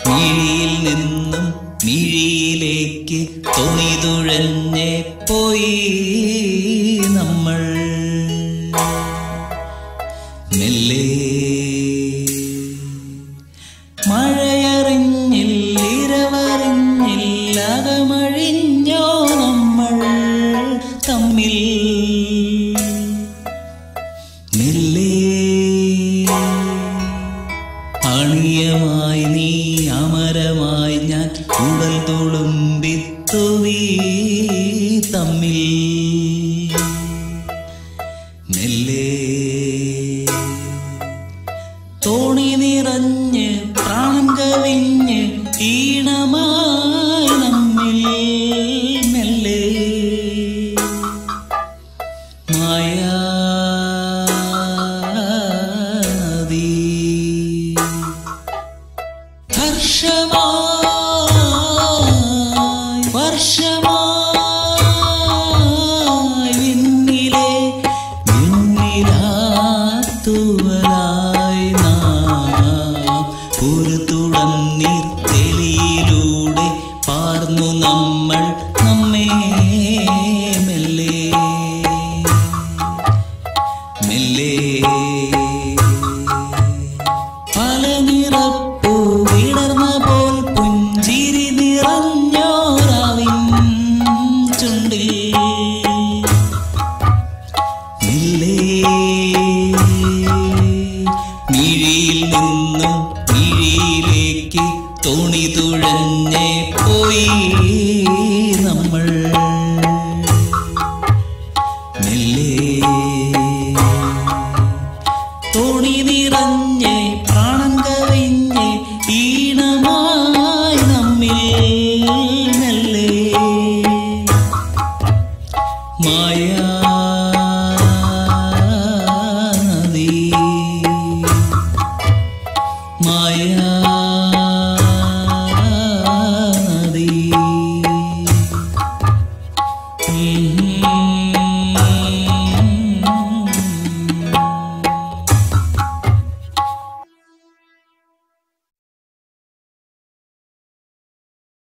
മിഴിയിൽ നിന്നും മിഴിയിലേക്ക് തുണി തുഴഞ്ഞ് പോയി നമ്മൾ മെല്ലെ മഴയറിഞ്ഞില്ലിരവറിഞ്ഞില്ല അകമഴിഞ്ഞോ നമ്മൾ തമ്മിൽ മെല്ലെ അണിയമായി നീ അമരമായി ഞാൻ ഉടൽ തുളുമ്പിത്തുവീ തമ്മിൽ മെല്ലെ തോണി നിറഞ്ഞ് പ്രാണം കവിഞ്ഞ് ഈണമായി നമ്മിൽ മെല്ലെ മായാനദി ഹർഷമായി വർഷമായി വിണ്ണിലെ വിണ്ണിലാത്തുവലായി നാം ഒരു തുടർന്നീർ തെളിയിലൂടെ പാർന്നു നമ്മൾ നമ്മെ മെല്ലെ മെല്ലെ പല നിറപ്പൂ വിടർന്ന പോൽ പുഞ്ചിരി നിറഞ്ഞോരാവിൻ ചുണ്ടിൽ മെല്ലെ മിഴിയിൽ നിന്നും മിഴിയിലേക്ക് തോണി തുഴഞ്ഞേ പോയി നമ്മൾ മെല്ലെ തോണി നിറഞ്ഞ് പ്രാണം കവിഞ്ഞ് ഈണമായി നമ്മിൽ മെല്ലെ മായാ